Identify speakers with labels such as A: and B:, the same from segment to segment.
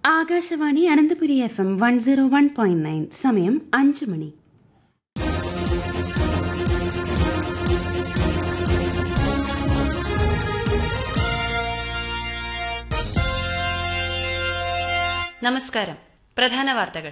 A: Akashvani Ananthapuri F M one zero one point nine സമയം അഞ്ച് മണി
B: നമസ്കാരം പ്രധാന വാർത്തകൾ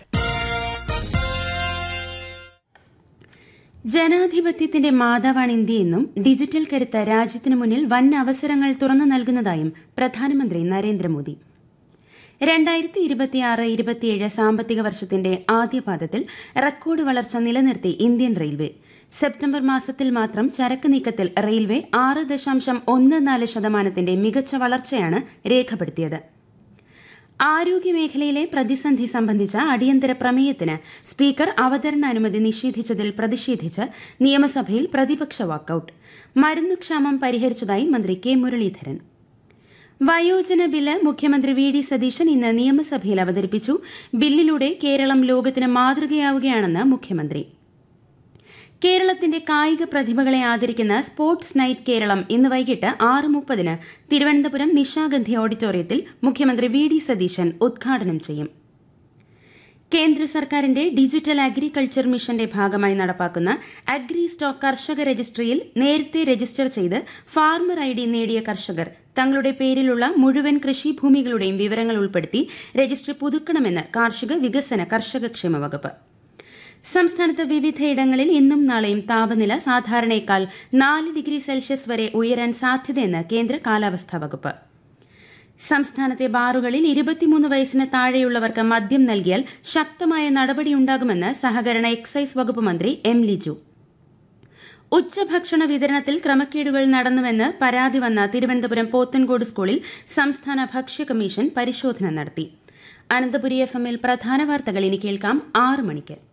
A: ജനാധിപത്യത്തിന്റെ മാതാവാണ് ഇന്ത്യയെന്നും ഡിജിറ്റൽ കരുത്ത് രാജ്യത്തിനു മുന്നിൽ വൻ അവസരങ്ങൾ തുറന്നു നൽകുന്നതായും പ്രധാനമന്ത്രി നരേന്ദ്രമോദി രണ്ടായിരത്തി ഇരുപത്തിയാറ് ഇരുപത്തിയേഴ് സാമ്പത്തിക വർഷത്തിന്റെ ആദ്യപാദത്തിൽ റെക്കോർഡ് വളർച്ച നിലനിർത്തി ഇന്ത്യൻ റെയിൽവേ സെപ്റ്റംബർ മാസത്തിൽ മാത്രം ചരക്ക് നീക്കത്തിൽ റെയിൽവേ ആറ് ദശാംശം ഒന്ന് നാല് ശതമാനത്തിന്റെ മികച്ച വളർച്ചയാണ് രേഖപ്പെടുത്തിയത് ആരോഗ്യമേഖലയിലെ പ്രതിസന്ധി സംബന്ധിച്ച അടിയന്തര പ്രമേയത്തിന് സ്പീക്കർ അവതരണാനുമതി നിഷേധിച്ചതിൽ പ്രതിഷേധിച്ച് നിയമസഭയിൽ പ്രതിപക്ഷ വാക്കൌട്ട് മരുന്നുക്ഷാമം പരിഹരിച്ചതായി മന്ത്രി കെ മുരളീധരൻ വയോജന ബില്ല് മുഖ്യമന്ത്രി വി ഡി സതീശൻ ഇന്ന് നിയമസഭയിൽ അവതരിപ്പിച്ചു ബില്ലിലൂടെ കേരളം ലോകത്തിന് മാതൃകയാവുകയാണെന്ന് മുഖ്യമന്ത്രി കേരളത്തിന്റെ കായിക പ്രതിഭകളെ ആദരിക്കുന്ന സ്പോർട്സ് നൈറ്റ് കേരളം ഇന്ന് വൈകിട്ട് ആറ് മുപ്പതിന് തിരുവനന്തപുരം നിശാഗന്ധി ഓഡിറ്റോറിയത്തിൽ മുഖ്യമന്ത്രി വി ഡി സതീശൻ ഉദ്ഘാടനം ചെയ്യും കേന്ദ്ര സർക്കാരിന്റെ ഡിജിറ്റൽ അഗ്രികൾച്ചർ മിഷന്റെ ഭാഗമായി നടപ്പാക്കുന്ന അഗ്രി സ്റ്റോക്ക് കർഷക രജിസ്ട്രിയിൽ നേരത്തെ രജിസ്റ്റർ ചെയ്ത് ഫാർമർ ഐ ഡി നേടിയ കർഷകർ തങ്ങളുടെ പേരിലുള്ള മുഴുവൻ കൃഷിഭൂമികളുടെയും വിവരങ്ങൾ ഉൾപ്പെടുത്തി രജിസ്ട്രി പുതുക്കണമെന്ന് കാർഷിക വികസന കർഷകക്ഷേമ വകുപ്പ് സംസ്ഥാനത്ത് വിവിധയിടങ്ങളിൽ ഇന്നും നാളെയും താപനില സാധാരണയേക്കാൾ നാല് ഡിഗ്രി സെൽഷ്യസ് വരെ ഉയരാൻ സാധ്യതയെന്ന് കേന്ദ്ര കാലാവസ്ഥാ വകുപ്പ് സംസ്ഥാനത്തെ ബാറുകളിൽ ഇരുപത്തിമൂന്ന് വയസ്സിന് താഴെയുള്ളവർക്ക് മദ്യം നൽകിയാൽ ശക്തമായ നടപടിയുണ്ടാകുമെന്ന് സഹകരണ എക്സൈസ് വകുപ്പ് മന്ത്രി എം ലിജു ഉച്ചഭക്ഷണ വിതരണത്തിൽ ക്രമക്കേടുകൾ നടന്നുവെന്ന് പരാതി വന്ന തിരുവനന്തപുരം പോത്തൻകോട് സ്കൂളിൽ സംസ്ഥാന ഭക്ഷ്യ കമ്മീഷൻ പരിശോധന നടത്തി അനന്തപുരി എഫ് എമ്മിൽ പ്രധാന വാർത്തകൾ ഇനി കേൾക്കാം ആറ് മണിക്ക്